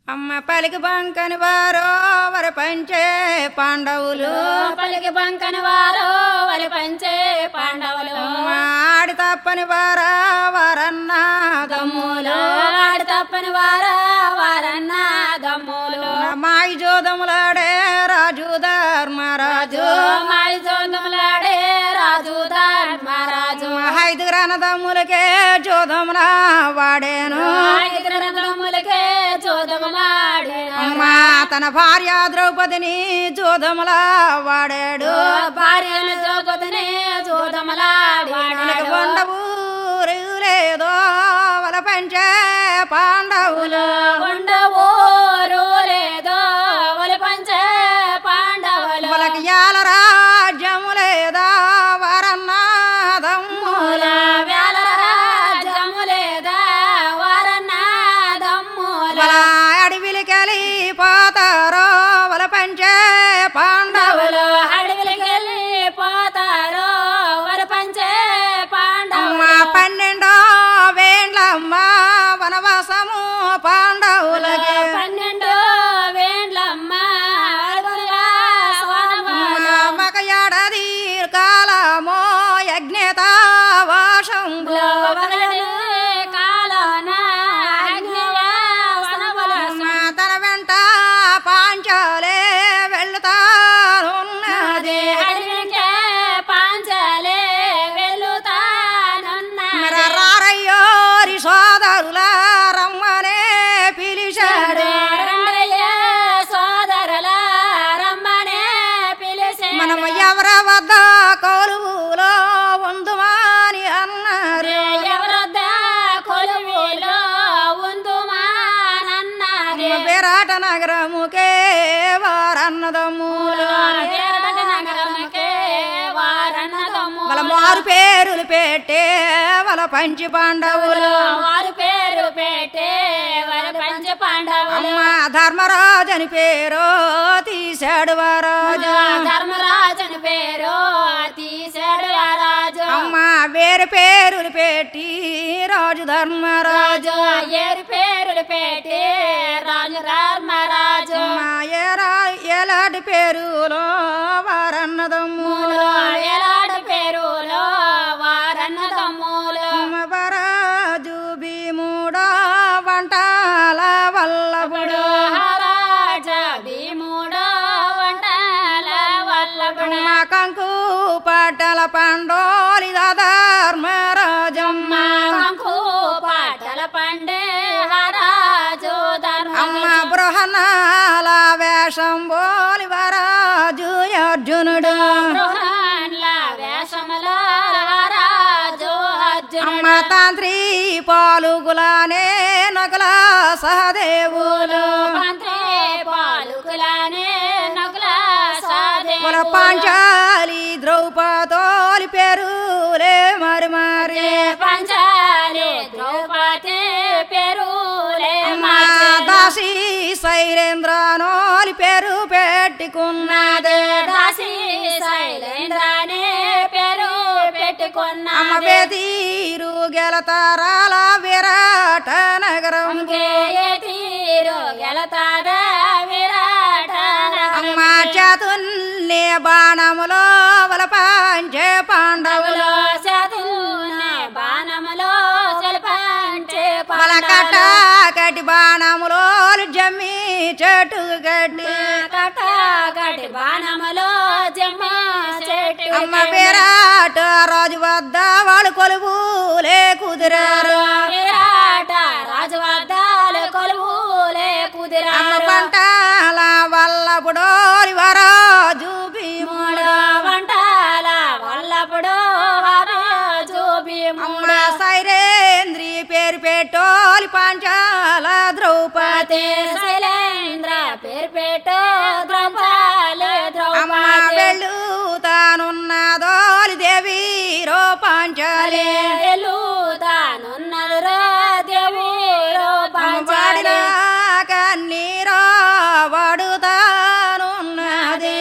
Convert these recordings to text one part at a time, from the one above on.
అమ్మ పలికి బంకని వారో వర పంచే పాండవులు పలికి బంకని వారు వలి పంచే పాండవులు అమ్మ ఆడి తప్పని వారా వారన్న దమ్ములు ఆడి తప్పని వారా వారన్న దమ్ములు మాయి జోదములాడే రాజు ధర్మరాజు మాడి చోదములాడే రాజు ధర్మరాజు ఐదుగురన దమ్ములకే జోదములా వాడేను ఐదుగురు రంగములకే చోదములాడి అమ్మ తన భార్య ద్రౌపదిని జోదములా వాడాడు భార్యను ద్రౌపదిని చోదములాడి మనకు ఉండవు లేదో వల పంచే పాండవులు ఉండవోరు లేదో వలి పంచే పాండవులు వాళ్ళకి యాల రాజ్యము లేదా వరన్నాదమ్ముల వేల రాజ్యము లేదా వారన్న దమ్ముల వల అడవిలికెళ్ళి పోతారో వల పంచే పాండవులు అడవిలకెళ్ళి పోతారో వరి పంచే అమ్మ పాండవులు పన్నెండో వేండ్లమ్మ వనవాసము పాండవులకి పన్నెండు వేండ్లమ్మ అడుగులుగా స్వాములు. మక ఏడాది కాలమో యజ్ఞత వాషంబు లోపలని కాలోన అగ్నిగా వనములు తన వెంట పాంచాలే వెళ్తానున్నది అడవికే పాంచాలే వెళుతానున్నది. రారయ్యోరి సోదరుల రమ్మనే పిలిచాడు రండయ్య సోదరుల రమ్మనే పిలిచి మనము ఎవర వద్ద కొలువులో ఉందుమాని అన్నారు ఎవరొద్ద కొలువులో ఉందుమానన్నది విరాట నగరముకే వారన్నదమ్ములు విరాట నగరముకే వారన్నదమ్ము వాళ్ళ మారు పేరులు పెట్టే వాళ్ళ పంచి పాండవులు వారు పేరు పెట్టే వారి పంచ పాండవులు అమ్మ ధర్మరాజు అని పేరు తీశాడు వారాజు ధర్మరాజుని పేరు తీశాడు ఆ రాజు అమ్మ వేరు పేరులు పెట్టి రాజు ధర్మరాజు రాజు ఏరు పేరులు పెట్టి రాజు ధర్మరాజు అమ్మ ఏరా ఎలాంటి పేరులో వారన్నదమ్ములు ఎలాడు పేరులో వారన్న తమ్ములు అమ్మ వరాజు భీముడో వంటల వల్లభుడు మహారాజ భీముడో వంటల వల్లభుడు అమ్మ కంకు పట్టల పండోలి ధర్మరాజమ్మ కంకు పాటల పండే హరాజు ధర్మ అమ్మ బృహనాల వేషం బోలి వరాజు అర్జునుడు గృహాన్ల వేషముల హరాజు అర్జునుడు అమ్మ తాంత్రి పాలుగులానే నగల సహదేవులు మంత్రి పాలుకులానే నకుల సాధే కుల పాంచాలి ద్రౌపదోలి పేరులే మరి మరి పంచాలి ద్రౌపది పేరులే అమ్మ దాసి శైలేంద్రనోలి పేరు పెట్టుకున్నదే దాసి శైలేంద్రానే పేరు పెట్టుకున్న అమ్మ వేదీరు గెలతారాల విరాట నగరం తీరు గెలతాద విరాట అమ్మ చతుల్ని బాణములో వలపాంచే పాండవులు చదువున బాణములో శిల్పంచే వలకట కటి బాణములో జమ్మి చెట్టు గడ్డి గడి బాణములో జమ్మ చెట్టు అమ్మ విరాట రాజు వద్ద వాళ్ళు కొలువులే కుదిరారు విరాట రాజు వద్దాలు కొలువులే కుదిరా అమ్మ పంటల వల్లపుడోరి వరాజు భీముడు మూడు వంటల వల్లప్పుడు రాజు భీముడు అమ్మ సైరేంద్రి పేరు పెట్టోలి పాంచాల ద్రౌపది పతి శైలేంద్ర పేరు పెట్టు ద్రౌపాలు అమ్మ ద్రౌపది వెళ్ళు తానున్నదోలి దేవి రో పాంచాలి తానున్నది రా దేవి వాడిన కన్నీరో వాడుతానున్నది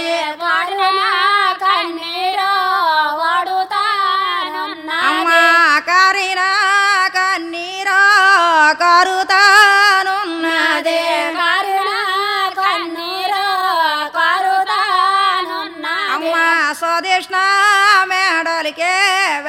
కన్నీరో వాడుతానున్నా అమ్మ కారిన కన్నీరో కారుతానున్నది కారిన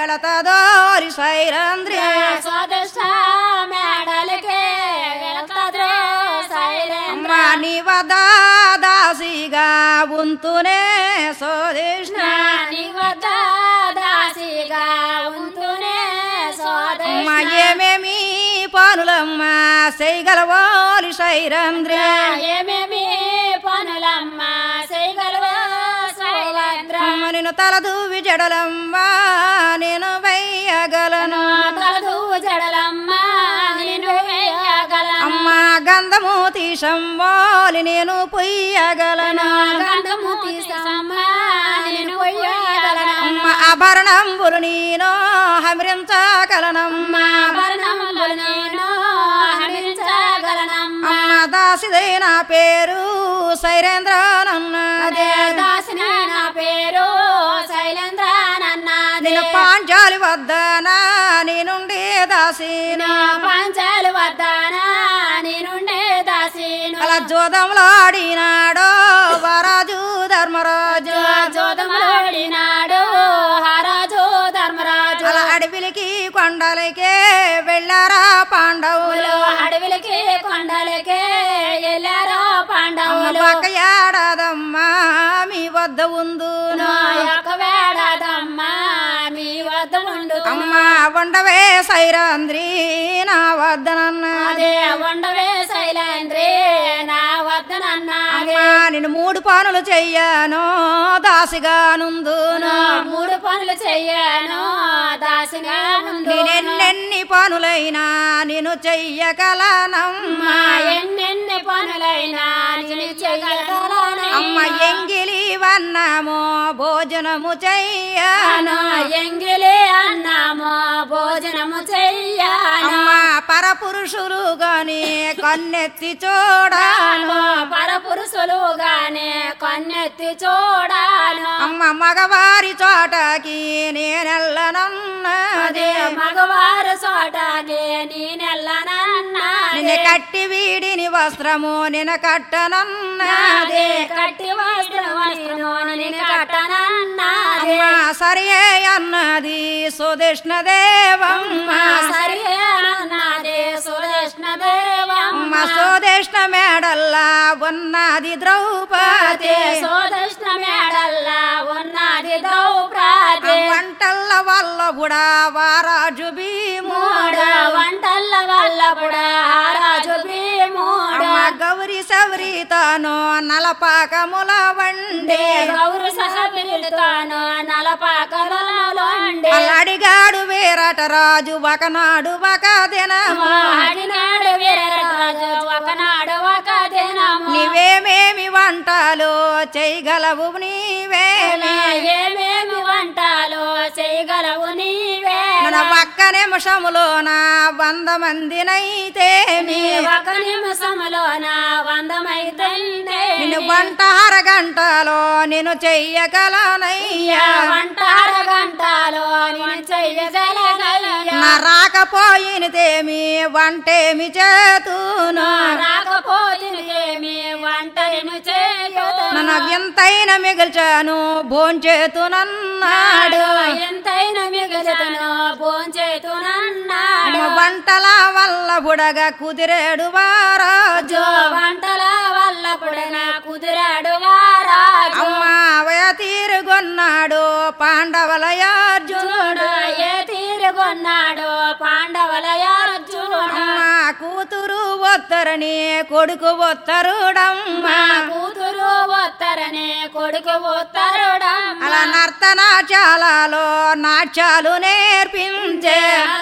వెళతదోరి సైరంద్రి స్వదృష్ట మేడలకే వెళతాద్రో శైలేంద్ర అమ్మా నీ వద్ద దాసిగా ఉంతునే సోదిష్ణ నీ వద్ద దాసిగా ఉంటూనే అమ్మ స్వదృష్ట ఏమేమి పనులమ్మ చేయగలవోలి సైరంద్రి ఏమేమి పనులమ్మ చేయగలవా శైలేంద్ర అమ్మ నేను తలదూవి జడలమ్మ నేను వెయ్యగలను తలదు జడలమ్మ నేను వేయగలను అమ్మ గంధము తీసంబోలి నేను పొయ్యగలను గంధము తీసమ్మ నేను వేయగలను అమ్మ ఆభరణంబులు నేను హమరించగలనమ్మ ఆభరణములు నేను హరించగలనమ్మ అమ్మ దాసిదే నా పేరు సైరేంద్ర నన్నదే అదే దాసిన నా పేరు శైలేంద్ర నన్నదే నేను పాంచాలి వద్దనా నేనుండే దాసిని పంచాలు వద్దానా నేనుండే దాసీను అలా జోదంలో ఆడినాడో వరాజు ధర్మరాజు జోదములోడినాడు హరాజు ధర్మరాజు అలా అడవిలికి కొండలకే వెళ్ళారా పాండవులు అడవిలకి కొండలకి వెళ్ళారో పాండవులు పక్క ఏడాదమ్మా మీ వద్ద ఉందు నా యొక్క వేడదమ్మా మీ వద్ద ఉండు అమ్మ వండవే సైరాంద్రి నా వద్దనన్నా అదే ఉండవే శైలేంద్రి నా వద్దనన్నాదే అమ్మా నేను మూడు పనులు చెయ్యాను దాసిగా నుందును మూడు పనులు చెయ్యాను దాసిగా ఉండు నేనెన్నెన్ని పనులైనా నేను చెయ్యగలనమ్మా మా ఎన్నెన్ని పనులైనా నేను చెయ్యగలను అమ్మ ఎంగిలి వన్నాము భోజనము చెయ్యాను ఎంగిలి అన్నాము భోజనము చెయ్యాను అమ్మ పరపురుషులు గాని కన్నెత్తి చూడాను పరపురుషులుగానే కన్నెత్తి చూడాను అమ్మ మగవారి చోటకి నేనెల్లనన్నా అదే మగవారు చోటకి నేనెల్లనన్నా నిన్ను కట్టి వీడిని వస్త్రము నిన కట్టనన్నదే అదే కట్టి వస్త్రము నేను కట్టనన్నాదే అమ్మా సరే అన్నది సుదృష్ణ దేవమ్మ సరే అన్నదే సురేష్ణ దేవమ్మ అమ్మ సుదృష్ణ మేడల్లా ఉన్నది ద్రౌపది అదే సోదృష్ణ మేడల్లా ఉన్నది దౌప్రాది వంటల్ల వల్ల కూడా వారాజు భీముడు మూడ వంటల్ల వల్ల కూడా రాజు భీముడు అమ్మ గౌరి సవరితను నలపాకముల వండే గౌరు సహపిలుతాను నలపాకలలోండి అడిగాడు వేరట రాజు ఒకనాడు ఒక దినము ఆడినాడు వీరరాజు ఒకనాడు ఒక దినము నీవేమేమి వంటలు చేయగలవు నీవేమి ఏమేమి వంటలు చేయగలవు నీవే మన ఒక్క నిమిషములోన వంద మందినైతేమి ఒక నిమిషములోన వందమైతే నిన్ను వంట అరగంటలో నేను చెయ్యగలనయ్యా వంట అరగంటలో నేను చెయ్యగలగలయ్యా నా రాకపోయినదేమి వంటేమి చేతును రాకపోతే ఏమి వంట నేను చేయదు నన్ను ఎంతైనా మిగిల్చాను భోంచేతునన్నాడు ఎంతైనా మిగలుతను భోంచేతునన్నాడు వంటల వల్ల బుడగా కుదిరేడు వారాజు జో వంటల వల్ల పుడిన కుదిరాడు వారాజు అమ్మ అవయ తీరుగొన్నాడు పాండవల అర్జునుడు ఏ తీరుగొన్నాడు పాండవల అర్జునుడు అమ్మ కూతురు ఒత్తరని కొడుకు ఒత్తరుడమ్మ మా కూతురు ఒత్తరనే కొడుకు ఒత్తరుడమ్మ అలా నర్తనాచాలలో నాట్యాలు నేర్పించే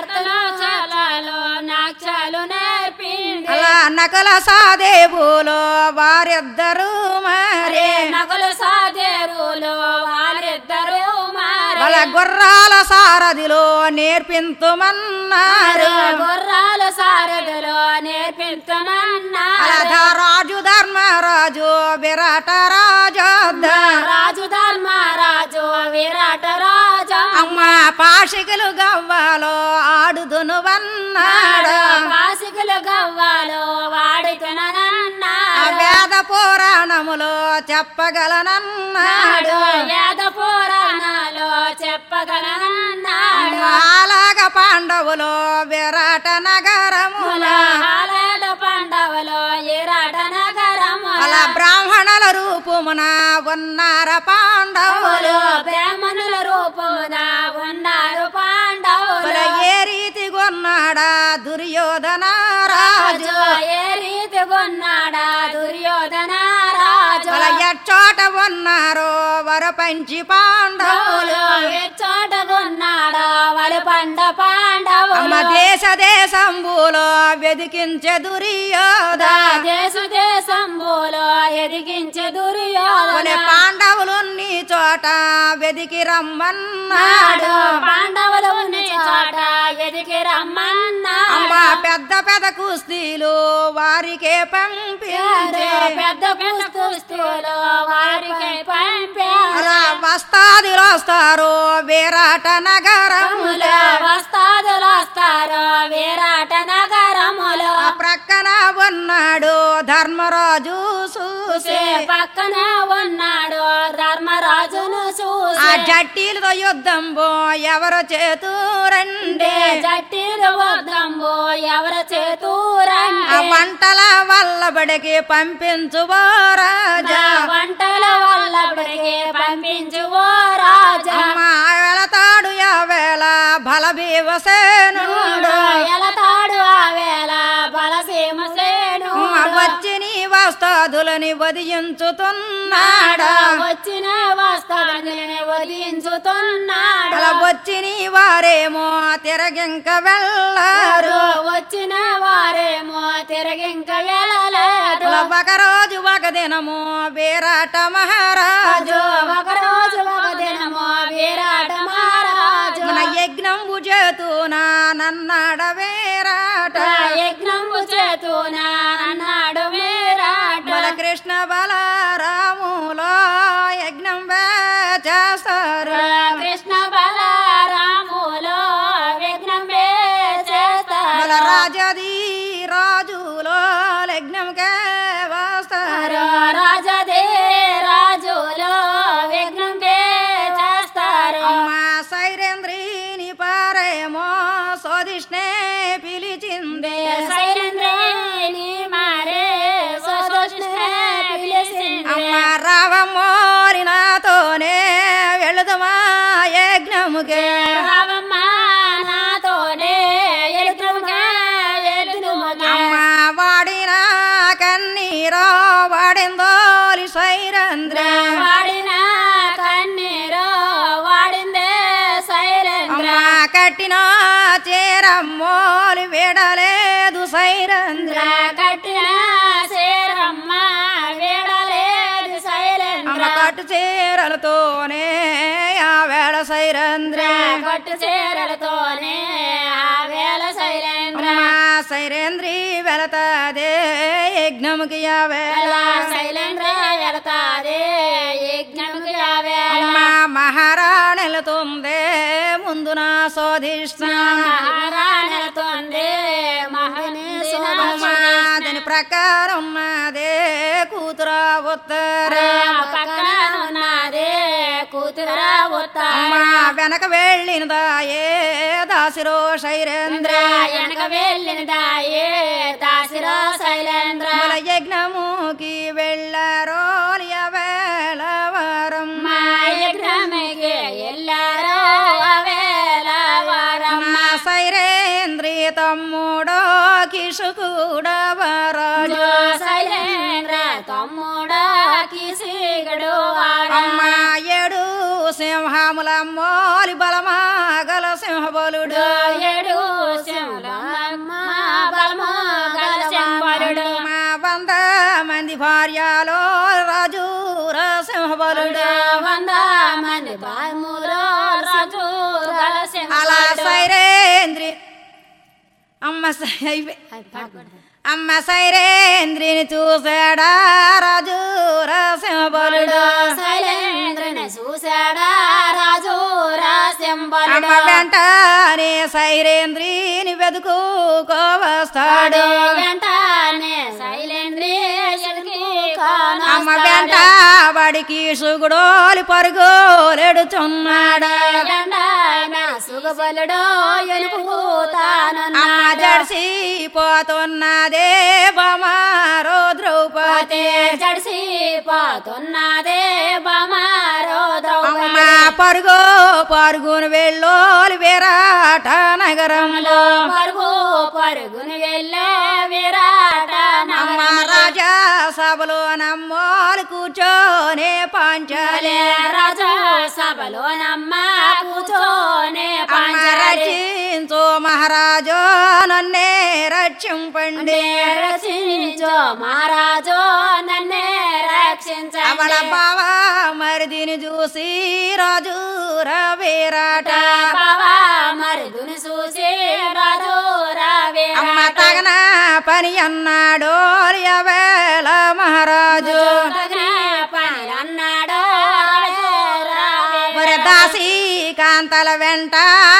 నర్తనశాలలో నాట్యాలు నేర్పింది అలా నకల సాదేవులో వారిద్దరు మరే నగలు సాదేరులు వాళ్ళిద్దరూ మారే వాళ్ళ గుర్రాల సారథిలో నేర్పింతుమన్నారు గుర్రాల సారథులు నేర్పించమన్నారు అలా రాజు ధర్మరాజు విరాట రాజోద్ద రాజు ధర్మరాజు విరాట రాజు అమ్మ పాషికలు గవ్వాలో ఆడుదును వన్నాడు వాసికులు గవ్వాలు వాడుతున్నా ఆ వేద పురాణములో చెప్పగలనన్నాడు వేద పురాణాలు చెప్పగలనన్నాడు అలాగ పాండవులు విరాట నగరముల ఆలాడ పండవలో ఈరాట నగరముల అలా బ్రాహ్మణుల రూపమున ఉన్నార పాండవులు బ్రాహ్మణుల రూపమున ఉన్నారు పాండవులు అలా ఏ రీతి కొన్నాడా దుర్యోధన రాజు రాజు ఏ రీతి కొన్నాడా దుర్యోధన రాజు అలా ఎచ్చోట ఉన్నారో వరపంచి పాండవులు చోట కొన్నాడా వలి పండ పాండవులు అమ్మ దేశ దేశంబులో వెదికించే దుర్యోధ దేశ దేశంబులో ఎదిగించే దుర్యోధన కొనే పాండవులు నీ చోట వెదికి రమ్మన్నాడు నాడు పాండవులు ఉన్న చోట ఎదిగి రమ్మన్నాడు అమ్మ పెద్ద పెద్ద కుస్తీలు వారికే పంపించే పెద్ద పుస్తూస్తులు వారికి పంపారు అలా వస్తాదిలో వస్తారు విరాట నగరముల వస్తాదులు వస్తారు విరాట నగరములు ఆ ప్రక్కన ఉన్నాడు ధర్మరాజు చూసి పక్కన ఉన్నాడు ధర్మరాజును ఆ చూసి జట్టీలతో యుద్ధం బో ఎవరు చేతురండి జట్టిలు వద్దంబు ఎవరు చేతూరండి ఆ వంటల వల్ల బడికి పంపించువో రాజా వంటల వల్ల బడికి పంపించు ఓ రాజా అమ్మ వెళతాడు యావేళ బల భీమసేనుడు ఎలతాడు ఆ వేళ బలసీమ సేను వచ్చి నీ వస్తాదులని వదిలించుతున్నాడా వచ్చిన వస్తాదని వదించుతున్నాడు అలా వచ్చి నీ వారేమో తిరగింక వెళ్ళారు వచ్చిన వారేమో తిరగింక వెళ్ళలేదు అలా ఒక రోజు ఒక దినము విరాట మహారాజు ఒక రోజు ఒక దినము విరాట మహారాజు మన యజ్ఞంబు చేతునా నన్నాడ విరాట యజ్ఞంబు చేతున అన్నాడు విరాట మన కృష్ణ బలరాములో యజ్ఞం చేస్తారు కృష్ణ బలరాములో విఘ్నం చేస్తారు మన రాజది రాజులో యజ్ఞం వస్తారు రాజదే రాజులో విఘ్నం చేస్తారు అమ్మ సైరేంద్రిని పారేమో సోదిష్ణే పిలిచింది శైలేంద్రేని మారే సోదృష్ణే పిలిచింది అమ్మ రావమ్మోరి నాతోనే వెళుదమా యజ్ఞముకే రావమ్మ నాతోనే ఎలుతుముగా ఎలుతుముగా అమ్మ వాడిన కన్నీరో వాడిందోలి సైరంద్ర వాడిన కన్నీరు వాడిందే శైలేంద్ర అమ్మ కట్టిన చేరమ్మోలి విడలేదు సైరంద్ర కట్టిన శేరమ్మ వీడలేదు అమ్మ శైలేంద్ర కట్టు చీరలతోనే ఆ వేళ సైరంద్ర కొట్టు చీరలతోనే ఆ వేళ శైలేంద్ర అమ్మ సైరేంద్రి వెళతాదే యజ్ఞముకి ఆ వేళ ఎలా శైలేంద్ర వెళతాదే యజ్ఞముకి ఆ వేళ అమ్మ మహారాణెలుతుందే ముందున శోధిష్ణ మహారాణెలతోంది మహని అమ్మ దాని ప్రకారం ఉన్నదే కూతుర ఉత్తర పక్కన ఉన్నది కూతురా ఉత్తర అమ్మ వెనక వెళ్ళినదాయే దాసిరో శైరేంద్ర వెనక వెళ్ళిన దాయే దాసిరో శైలేంద్ర మన యజ్ఞముకి వెళ్ళారో వేళ వారం మా యజ్ఞమికి ఎల్లారో అవేళ వారం మా సైరేంద్రి తమ్ముడో కిషుకుడ వరాజు జో శైలేంద్ర తమ్ముడా కిసిగడు వారం అమ్మ ఏడు సింహముల మోలి బలమాగల సింహబలుడు ఏడు సింహమ్మ బలము గల శంబరుడు మా వంద మంది భార్యలో రాజు సింహబలుడు వంద మంది బాములో రాజు గల అలా శంబరుడు సైరేంద్రి అమ్మ సై- అయిపోయి. అమ్మ సైరేంద్రిని చూసాడా రాజు సింహబలుడు శైలేంద్రుని చూశాడా రాజు రాశంబరుడు అమ్మ వెంటనే సైరేంద్రిని వెతుకుకోవస్తాడు వెంటనే శైలేంద్రి ఎదుకి అమ్మ వెంట బడికి సుగుడోలి పరుగులెడుచున్నాడు సుగబలుడో అమ్మ ఎలుపుతానన్నాడు జడిసి పోతున్నదే బమారో ద్రౌపది జడిసి పోతున్నదే బమారో అమ్మ పరుగు పరుగును వెళ్ళోలి విరాట నగరంలో పరుగు పరుగుని వెళ్ళే విరాట అమ్మ రాజా సభలో నమ్మోలు కూర్చోనే పాంచాలే రాజా సభలో నమ్మ కూర్చోనే అమ్మ పంచరే రచించు మహారాజు నన్నే రక్షింపండి రక్షించో మహారాజు నన్నే రక్షించ అవళ బావ మరిదిని చూసి రాజు రవిరాట బావా మరుదుని చూసి రాజు రావే అమ్మ తగన పని అన్నాడు యవేళ మహారాజు పని అన్నాడు రాజు రావే మరి దాసి కాంతల వెంట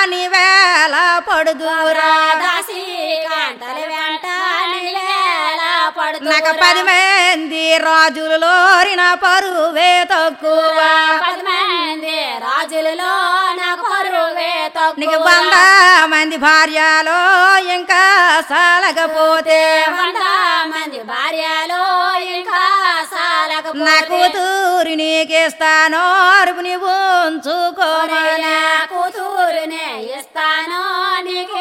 నీవేళ పడుదురా దాసి కాంతల వెంట నివేళ పడుతూ నాకు పది మంది రాజులలోరిన పరువే తక్కువ పది మంది రాజులలో నాకు పరువే నీకు తక్కువ వంద మంది భార్యలో ఇంకా సాలకపోతే వంద మంది భార్యలు ఇంకా సాలకపోతే నా కూతురు నీకిస్తాను అరుపు నీవు ఉంచుకోమని నా కూతురునే ఇస్తాను నీకు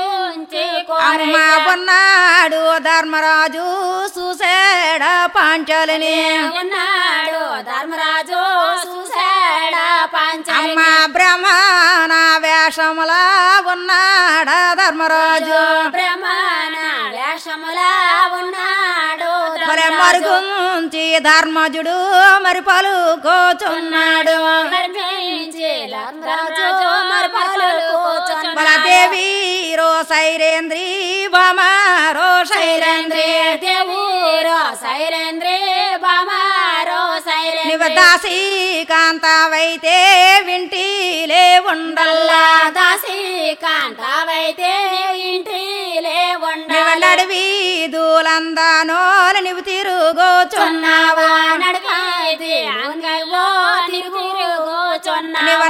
అమ్మ ఉన్నాడు ధర్మరాజు చూసాడ పాంచాలని ఉన్నాడు ధర్మరాజు చూశాడ పంచమి అమ్మ బ్రహ్మణ వేషములా ఉన్నాడ ధర్మరాజు బ్రహ్మణ వేషముల ఉన్నాడు మరి మరుగుంచి ధర్మజుడు మరి పలుకోచున్నాడు మరిపించి ధర్మరాజు మరి పలుకుచున్నాడు. మన దేవి రో సైరేంద్రి బమారో సైరేంద్రి దేవురో సైరేంద్రి బామారో సైరేంద్రి నీవు దాసి కాంతావైతే వింటిలే ఉండల్లా దాసి కాంతావైతే ఇంటిలే ఉండ నీవు నడివి దూలందానో నీవు తిరుగుచున్నావా చున్నావా నడకాయిది అంగల్లో తిరుగుచున్నా నీవు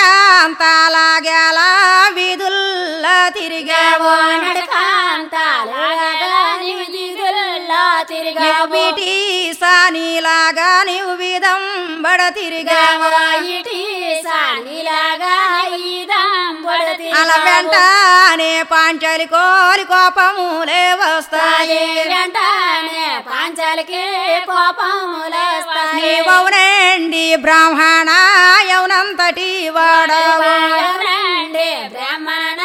నాటకాంతాలాగేలా వీధుల్లా తిరిగావు నడకాంతాలాగా నీవు దిగుల్లో నీవు తిరిగావు వీటి సానిలాగా నీవు వీధం బడ తిరిగావు ఇటీ సానిలాగా ఈదంబడి అలా వెంటనే పాంచాలి కోలి కోపములే వస్తాయి వెంటనే పాంచాలకి కోపములేస్తాయి నీవవునండి బ్రాహ్మణ యౌనంతటి వాడవు ఎవరండి బ్రాహ్మణ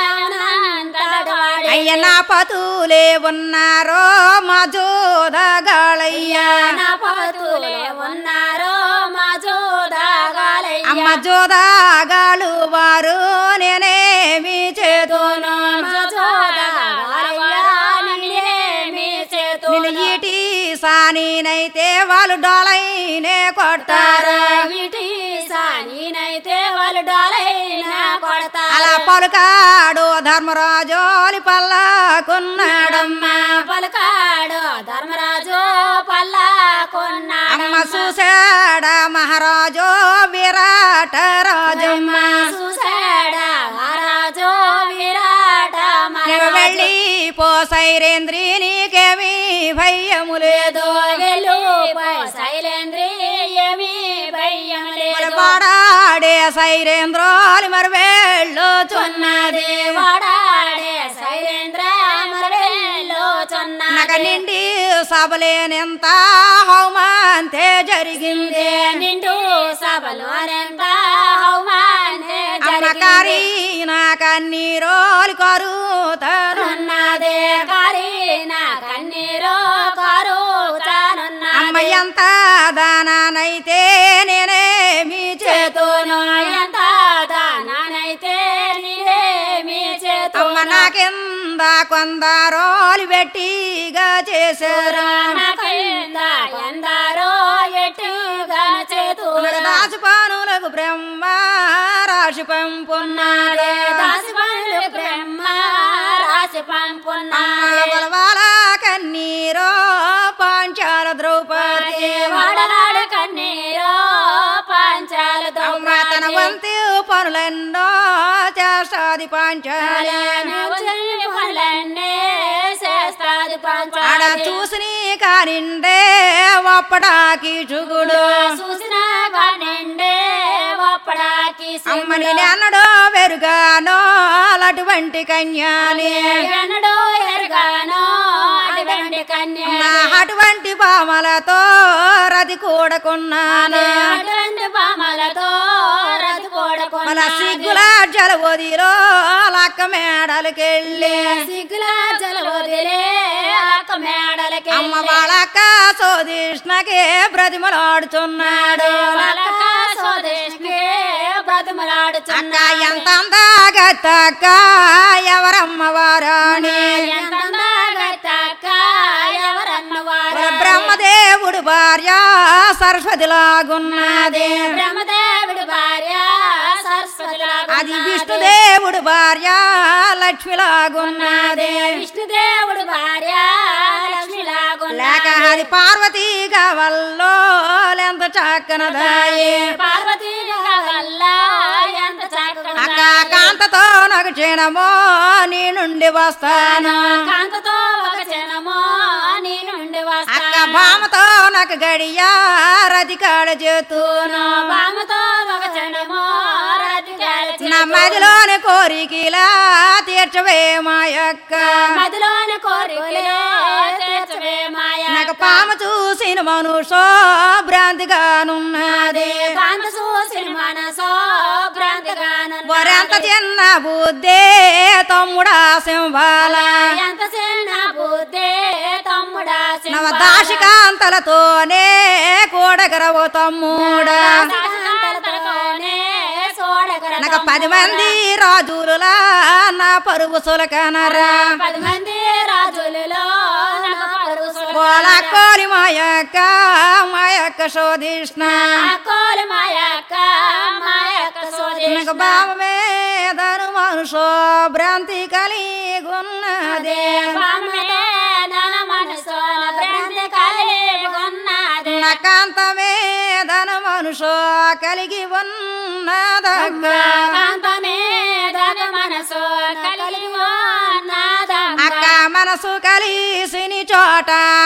అనంతటివాడు. అయ్య నా పతులే ఉన్నారో మా జోదగాళయ్యా నా పతులే ఉన్నారో మా జోదాగాలయ్య. అమ్మ జోదగాలు వారు నేనేమి చేతును మా జోదాగాలయ్య నిన్నేమి చేతును. నేను ఈటి సానినైతే వాళ్ళు డోలైనే కొడతారు వీటి సానినైతే వాళ్ళు డాలైనా కొడతారు. అలా పలుకాడు ధర్మరాజోలి పల్లాకున్నాడమ్మ అమ్మ పలకాడు ధర్మరాజు పల్లాకున్నాడు అమ్మ చూశాడ మహారాజో విరాట రాజమ్మ చూసాడా రాజు విరాట నువ్వు వెళ్ళి పో సైరేంద్రి నీకేమీ భయము లేదు వెళ్ళు శైలేంద్రి ఏమి భయం మరి లేదు వాడాడే సైరేంద్రోలి మరి వెళ్ళుచున్నది వాడాడే శైలేంద్ర మరవెళ్ళుచున్నా నగ నిండి సభలేనెంత హౌమాంతే జరిగింది నిండు సభలోనెంత అవమానే అమ్మకారి నా కన్నీరోలి కరుతను ఉన్నదే కారి నా కన్నీరు కారు అమ్మ ఎంత దానానైతే నేనేమి చేతు చేతును ఎంత దానానైతే నేనేమి చేతు అమ్మ నాకెంద కొందరోలి పెట్టిగా చేశారు నాకెంత ఎందరో ఎట్టుగాన చేతు దాచి పనులకు బ్రహ్మ రాశి పంపున్నాడు దాసి పనులు బ్రహ్మ రాసి పంపున్నాడు అమ్మ బలవాల కన్నీరో పాంచాల ద్రౌపది వాడలాడు కన్నీరో పంచాలు అమ్మ తన వంతు పనులెన్నో చేస్తాది పాంచాలి పనులన్నీ చేస్తాది ఆడ పంచాలి చూసిని కానిండే ఒప్పడాకి చుగుడు చూసిన కానిండే ఒప్పడాకి అమ్మని నేనడో వెరుగానో అటువంటి కన్యాని ఎన్నడో ఎరగానో అటువంటి కన్య నా అటువంటి పామలతో రది కూడకున్నాను అటువంటి పామలతో రథ మన కూడకొన్న సిగ్గుల జలవదిలో లక్క మేడలకెళ్ళి సిగ్గుల జల వదిలే అక్క మేడలకి అమ్మ వాళ్ళక్క సోదిష్ణకి బ్రతిమలాడుతున్నాడు వాళ్ళక స్వదేశ్కి బ్రతిమలాడుచున్న అక్క ఎంత అందాగా తక్క ఎవరమ్మ వారాణి ఎంత అందాగత్తక్క ఎవరన్నవారు బ్రహ్మదేవుడు భార్య సరస్వతిలాగున్నది బ్రహ్మదేవుడు భార్య సరస్వతి అది విష్ణుదేవుడు భార్య లక్ష్మిలాగున్నది విష్ణుదేవుడు భార్య లక్ష్మి లేక అది పార్వతీ గవల్లో ఎంత చక్కనదాయి పార్వతీ వల్ల ఎంత చక్కగా అక్క కాంతతో నాకు క్షీణమో నీ నుండి వస్తాను కాంతతో ఒక క్షణమో నీ నుండి అక్క వస్తాను భామతో నాకు గడియా రతికాడ చేతును బామతో ఒక క్షణమో రతి నా మదిలోని కోరికలా తీర్చవే మా యొక్క మదిలోని కోరికలే తీర్చవే మాయ నాకు పామ చూసిన మనుషో భ్రాంతిగానున్నది కాంత చూసిన మనసో భ్రాంతిగాను వరెంత చిన్న బుద్ధే తమ్ముడా సింబాల ఎంత చిన్న బుద్ధి తమ్ముడా నవ దాశికాంతలతోనే కూడగరవు తమ్ముడా తలతలతోనే చూడగల నాకు పది మంది రాజులులా నా పరుగు సులకనరా పది మంది రాజులలో నాకు పరుసు కోల కోరి మా యొక్క మా యొక్క శోధిష్ణ కోలు మా యొక్క మా యొక్క సోది నాకు బావ మీదను మనుషో భ్రాంతి కలిగున్నది నన మనసు భ్రాంతి కలిగి ఉన్నది నకాంత మీదను మనుషో కలిగి ఉన్నదక్క కాంత మీద మనసు కలిగి ఉన్నదమ్మ. అక్క మనసు కలిసిని చోట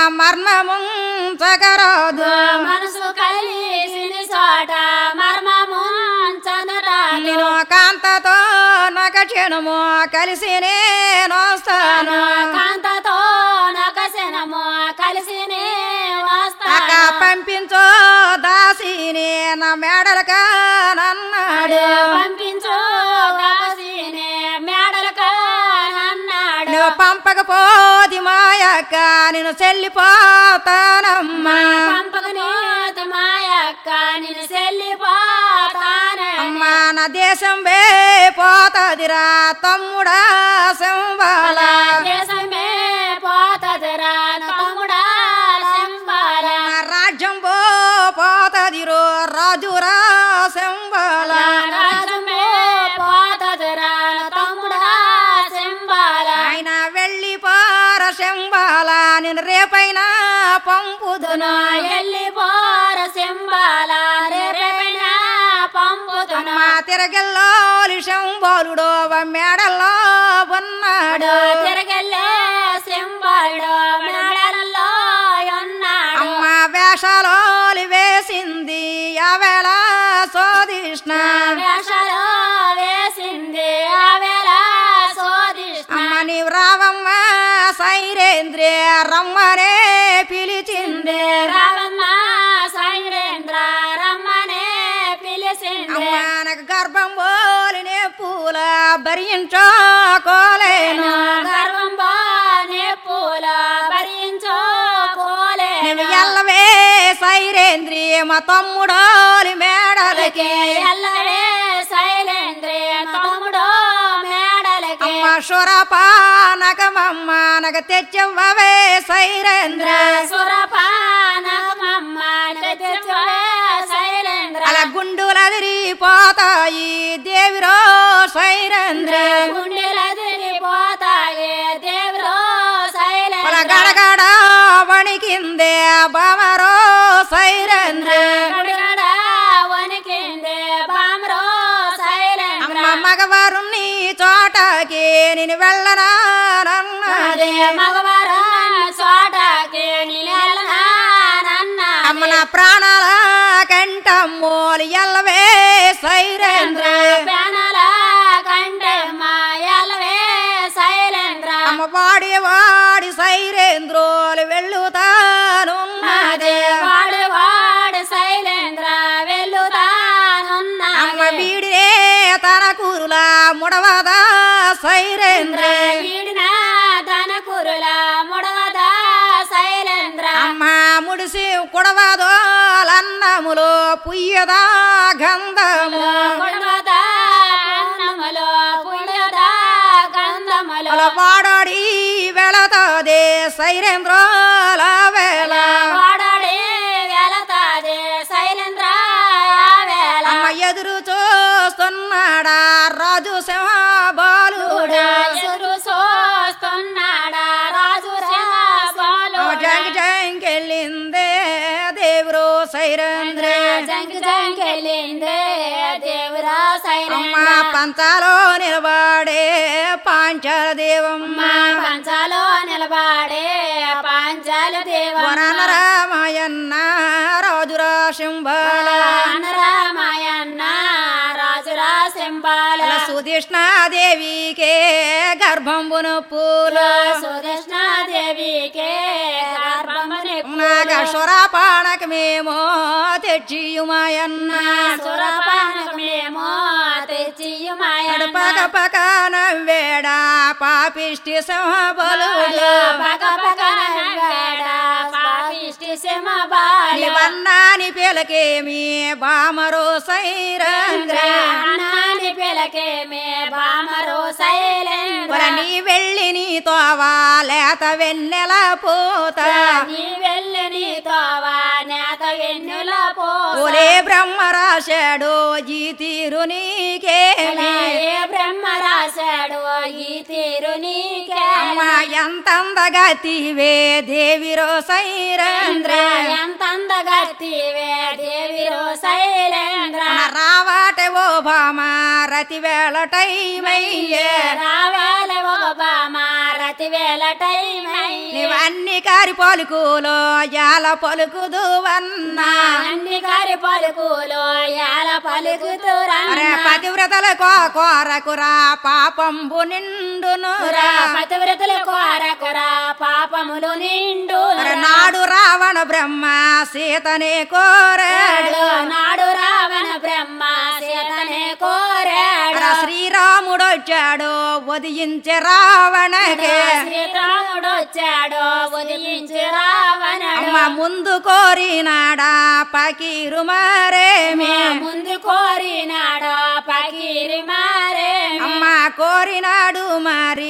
మర్మముంచగరాదు మనసు కలిసిన చోట మర్మము చనరాలు నేను కాంతతో నక క్షణము కలిసి నేను వస్తాను కాంతతో నకశనము కలిసి అక్క వస్తాను పంపించో దాసిని నా మెడలక నన్నాడు పంపించు కాసినే మేడలకు అన్నాడు నువ్వు పంపకపోది మాయక్క నేను చెల్లిపోతానమ్మా పంపకనే మాయక్క నేను చెల్లిపోతానే అమ్మా నా దేశం వే పోతదిరా తమ్ముడా సంబాల దేశమే పోతదిరా నా తమ్ముడా శంబాల నా రాజ్యం పో పోతదిరో రాజురా సంబాల రాజమే పోతదిరా నా తమ్ముడా శంబాల ఆయన వెళ్ళి పార శంబాల నేను రేపైనా పంపుదును ఎల్లి పోర శంబాల రేపైన పంపుతున్నా అమ్మా తిరగల్లోలి శంబాలుడో మేడల్లో ఉన్నాడు తిరగల్లే శంబాడు మేడలలో ఉన్నాడు అమ్మ వేషాలోలి వేసింది ఆవేళ శోధిష్ణ వేషాలు వేసింది ఆ వేళ శోధిష్ణ అమ్మ నీవు రావమ్మ సైరేంద్రే రమ్మనే పిలిచింది రావమ్మ సైరేంద్ర రమ్మనే పిలిచింది అమ్మ నాకు గర్భం పోలినే పూల భరించుకోలేను గర్వం బానే పూల భరించుకోలే నువ్వు ఎల్లవే సైరేంద్రి మా తమ్ముడోలి మేడలకి ఎల్లవే శైలేంద్రే తమ్ముడో మేడలకి అమ్మ సురపా నకమమ్మ నగ తెచ్చవ్వవే సైరేంద్ర సురపానకమమ్మ తెచ్చువే శైలేంద్ర అలా గుండులదిరిపోతాయి దేవిరో సైరేంద్ర గుండెలదిరిపోతాయి దేవులో అలా శైలేంద్ర గడగడ వణికిందే బమరో నేను వెళ్ళనానన్నా అదే మగవారా చోటకి నిలనానన్న అమ్మ నా ప్రాణాల కంటమ్మోలు ఎల్లవే సైరేంద్ర ప్యానల కంటే మాయలవే శైలేంద్ర అమ్మ వాడి వాడి సైరేంద్రోలు వెళ్ళుతానున్నదే అదే వాడు వాడు శైలేంద్ర వెళ్తానున్న అమ్మ వీడినే తన కూరులా ముడవదా సైరేంద్ర వీడిన ధన కురుల ముడవదా శైలేంద్ర అమ్మ ముడిసి కుడవదోలన్నములో పుయ్యదా గంధము కుడవదా పూర్ణములో పుణ్యదా గంధములో అలా వాడాడి వెళతాదే సైరేంద్రోల వేళ వాడడే వెళతాదే శైలేంద్ర వేళ అమ్మ ఎదురు చూస్తున్నాడా రాజు సింహ బాలుడా ఎదురు చూస్తున్నాడా రాజు బాలు జంక్ జంకెళ్ళిందే దేవుడు సైరేంద్ర జంకి జంకెళ్ళిందే దేవురా అమ్మ శైలేంద్ర పంచాలో నిలబడే పాంచాల దేవమ్మ మా పంచాలో నిలబడే పాంచాల దేవ వరనరామయన్న రాజురా శంభాల రామాయన్న రాజురా సింబాల సుధిష్ణాదేవికే గర్భంబును పూల సుదర్శనాదేవికే గర్భముని నాగశ్వర పానకమేమో తెచ్చియుమాయన్న సురపానకమేమో తెచ్చియుమాయన్న పక పక నవ్వేడా పాపిష్టి సింహబలుడు పగ పగ నవ్వాడ పాపిష్టి సింహ బాల ఇవన్నాని పిలకేమి బామరో సైరంద్ర అన్నాని పిలకే మే బామరో శైలేంద్ర నీ వెళ్ళి నీ తోవా లేత వెన్నెల పూత నీ వెళ్ళి నీ తోవా నేత వెన్నుల పో ఒలే బ్రహ్మ రాశాడు ఈ తీరు నీకేమి ఏ బ్రహ్మ రాశాడు ఈ తీరు నీకే అమ్మ ఎంతందగా తీవే దేవిరో సైరంద్ర ఎంత అందగత్తివే దేవిరో శైలేంద్ర రావాటే ఓ భామ రతి వేళ టైమయ్యే రావాల బామా రతి వేళ టైం నీవన్ని కారి పలుకులో యాల పలుకుదు అన్నా అన్ని గారి పలుకులు ఎలా పలుకుతురా అరే పతివ్రతల కో కోరకురా పాపంబు నిండునురా పతివ్రతుల కోరకురా పాపములు నిండు అరే నాడు రావణ బ్రహ్మ సీతనే కోరాడు నాడు రావణ బ్రహ్మ సీతనే కోరాడు అరే శ్రీరాముడు వచ్చాడు ఉదయించే రావణకే శ్రీరాముడు వచ్చాడు ఉదయించి రావణుడు అమ్మ ముందు కోరినాడా పకీరు మారేమి ముందు కోరినాడు పకీరి మారే అమ్మ కోరినాడు మరి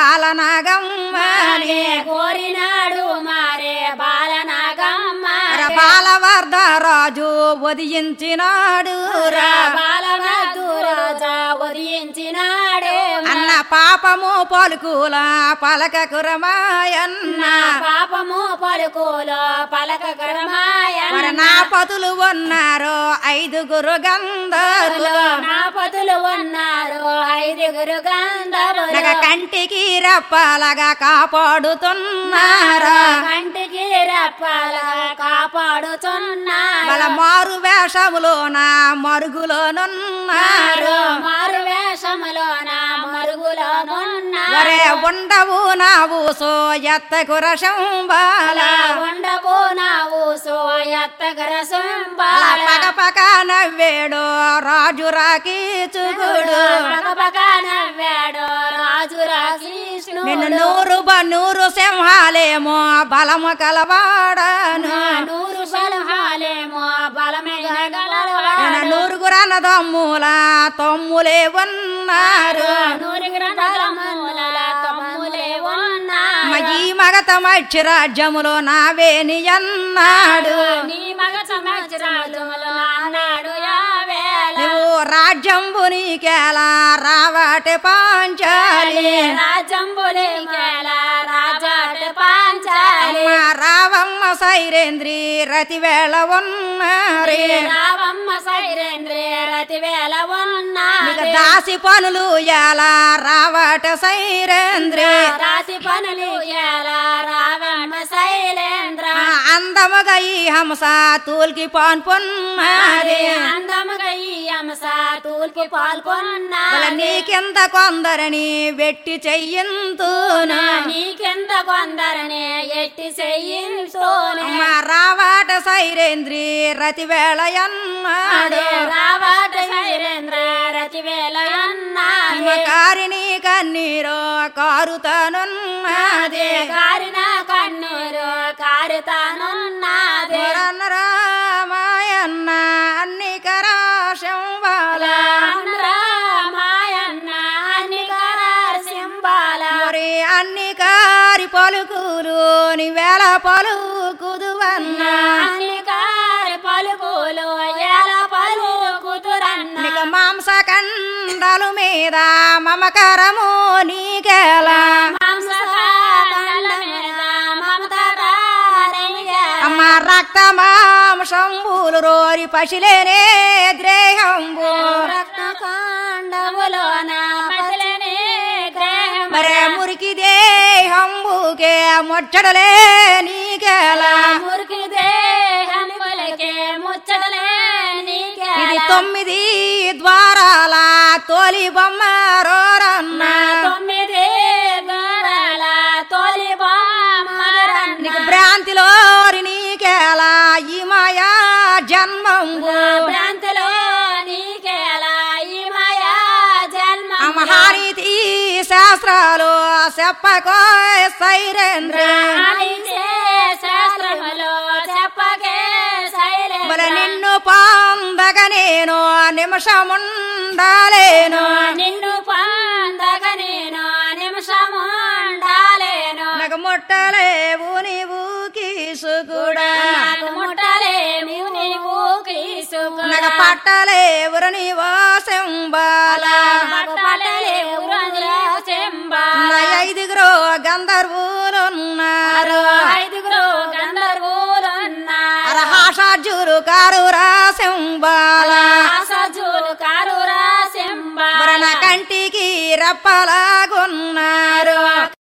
బాలనాగమ్మని కోరినాడు మారే బాలనాగమ్మ అరే బాలవర్ధ రాజు ఉదయించినాడు రా బాలనాథురాజా ఉదయించినాడే అన్న పాపము పలుకుల పలకకురమాయన్న పాపము పలుకులో పలక కరమాయ మరి నా పతులు ఉన్నారు ఐదుగురు గంధర్లు నా పతులు ఉన్నారు ఐదుగురు గంధర్వులు నగ కంటికి రెప్పలగా కాపాడుతున్నారు కంటికి రెప్పల కాపాడుతున్నారు వాళ్ళ మారు వేషములోన మరుగులోనున్నారు మారు వేషములోన మరుగులో ఉన్నారు వరే ఉండవు నావు సో ఎత్తకు రసంబాల ఉండబో నావు సోయత్తగర సంబాల పక పక నవ్వేడు రాజు రాకి చుగుడు పగపగ నవ్వాడు రాజు రాకృష్ణుడు నిన్ను నూరు బన్నూరు సింహాలేమో బలము కలవాడను నూరు బలహాలేమో బలమే గలవాడు. నిన్న నూరుగురన్న దమ్ముల తమ్ములే ఉన్నారు నూరుగురు బలముల తమ్ములే ఉన్నారు. మ ఈ మగత మక్షి రాజ్యములో నావేని అన్నాడు నీ మగ సంవత్సరాలు అన్నాడు యావేళ నువ్వు రాజ్యంబు నీకేలా రావటే పాంచాలి రాజంబులేకెల రాజాట పాంచాలి అమ్మ రావమ్మ సైరేంద్రి రతి వేళ ఉన్న ఉన్నరే రావమ్మ సైరేంద్రే రతి వేల ఇక ఉన్నది దాసి పనులు ఎలా రావట సైరేంద్రే రాసి పనులు ఎలా రావమ్మ శైలేంద్ర ఆ అందముగా ఈ హంస తూల్కి పాన్ పొన్నరే అందముగా ఈ అంశ తూల్కి పాల్గొన్నా నీకెంత కొందరని వెట్టి చెయ్యంతూను నీకెంత కొందరనే ఎట్టి చెయ్యించోనే అమ్మ రావాట సైరేంద్రి రతి వేళ అన్నాడు రావాట శైలేంద్ర రతి వేల అన్నది కారిని కన్నీరో కారుతానున్నది కారిన కన్నూరు కారుతానున్నది రామాయన్న అన్ని కరాశం వాళ్ళ రామాయన్న అన్నికర సింబాల మరి అన్ని కారి పలుకులు నీ వేళ పలుకుదువన్నా అన్నికారి పలుకులు ఎలా పలుకుతురన్న నీకు మాంసకండలు మీద మమకరము నీకెలా మాంసకాండ మీద మమత తారయ్య. అమ్మ రక్త మాంసంబులు రోరి పశిలేనే ద్రేహంబు రక్తకాండములోన మసలని గ్రహం మరే మురికి దేహంబుకే ముచ్చడలే నీకెలా మురికి దేహని పలికే ముచ్చటలే నీకే ఇది తొమ్మిది ద్వారాల తోలి బొమ్మ రోరన్న తొమ్మిది గోడల తొలి బొమ్మరన్న నీకు భ్రాంతిలోరి నీకెలా ఈ మాయా జన్మంబు భ్రాంతిలో నీకేలా ఈ మాయా జన్మ అమహారీతి శాస్త్రాలు చెప్పకో సైరేంద్ర ఆడించే శాస్త్రములో చెప్పకే శైలే మరి నిన్ను పొందగ నేను నిమిషముండాలేను నిన్ను పొందగ నేను నిమిషము ఉండాలేను నాకు ముట్టలేవు నీవు కీసుకుడా నాకు ముట్టలేము నీవు కీసుకు నాకు పట్టలేవురు నీవో శంబాల పట్టలేవు చెంబా నా ఐదుగురు గంధర్వులున్నారు ఐదుగురు గంధర్వులున్నారు అరహాషాజురు కారు రాశంబాల సజులు కారు రాసింబా నా కంటికి రెప్పలాగున్నారు